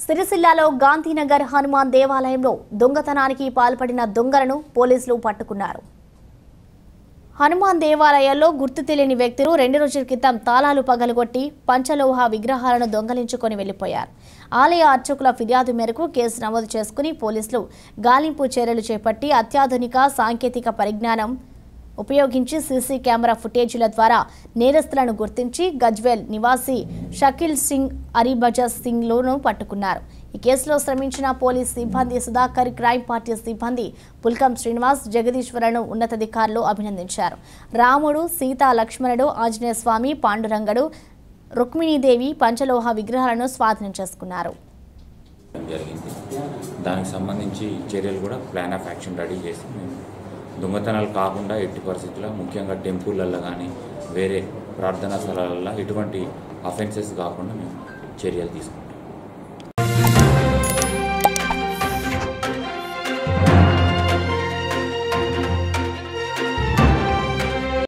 సిరిసిల్లాలో గాంధీనగర్ హనుమాన్ దేవాలయంలో దొంగతనానికి పాల్పడిన దొంగలను పోలీసులు పట్టుకున్నారు హనుమాన్ దేవాలయాల్లో గుర్తు తెలియని వ్యక్తులు రెండు రోజుల క్రితం తాళాలు పగలగొట్టి పంచలోహ విగ్రహాలను దొంగలించుకొని వెళ్లిపోయారు ఆలయ అర్చకుల ఫిర్యాదు మేరకు కేసు నమోదు చేసుకుని పోలీసులు గాలింపు చర్యలు చేపట్టి అత్యాధునిక సాంకేతిక పరిజ్ఞానం ఉపయోగించి సీసీ కెమెరా ఫుటేజీల ద్వారా నేరస్తులను గుర్తించి గజ్వేల్ నివాసి షకీల్ సింగ్ అరిబజాజ్ సింగ్లను పట్టుకున్నారు ఈ కేసులో శ్రమించిన పోలీస్ సిబ్బంది సుధాకర్ క్రైమ్ పార్టీ సిబ్బంది పుల్కం శ్రీనివాస్ జగదీశ్వరను ఉన్నతాధికారులు అభినందించారు రాముడు సీతా లక్ష్మణుడు ఆంజనేయ స్వామి పాండురంగడు రుక్మిణీదేవి పంచలోహ విగ్రహాలను స్వాధీనం చేసుకున్నారు జరిగింది దానికి సంబంధించి చర్యలు కూడా ప్లాన్ ఆఫ్ యాక్షన్ రెడీ చేసి మేము దొంగతనాలు కాకుండా ఎట్టి పరిస్థితుల్లో ముఖ్యంగా టెంపుల్లల్లో కానీ వేరే ప్రార్థనా స్థలాలలో ఇటువంటి అఫెన్సెస్ కాకుండా మేము చర్యలు తీసుకుంటాం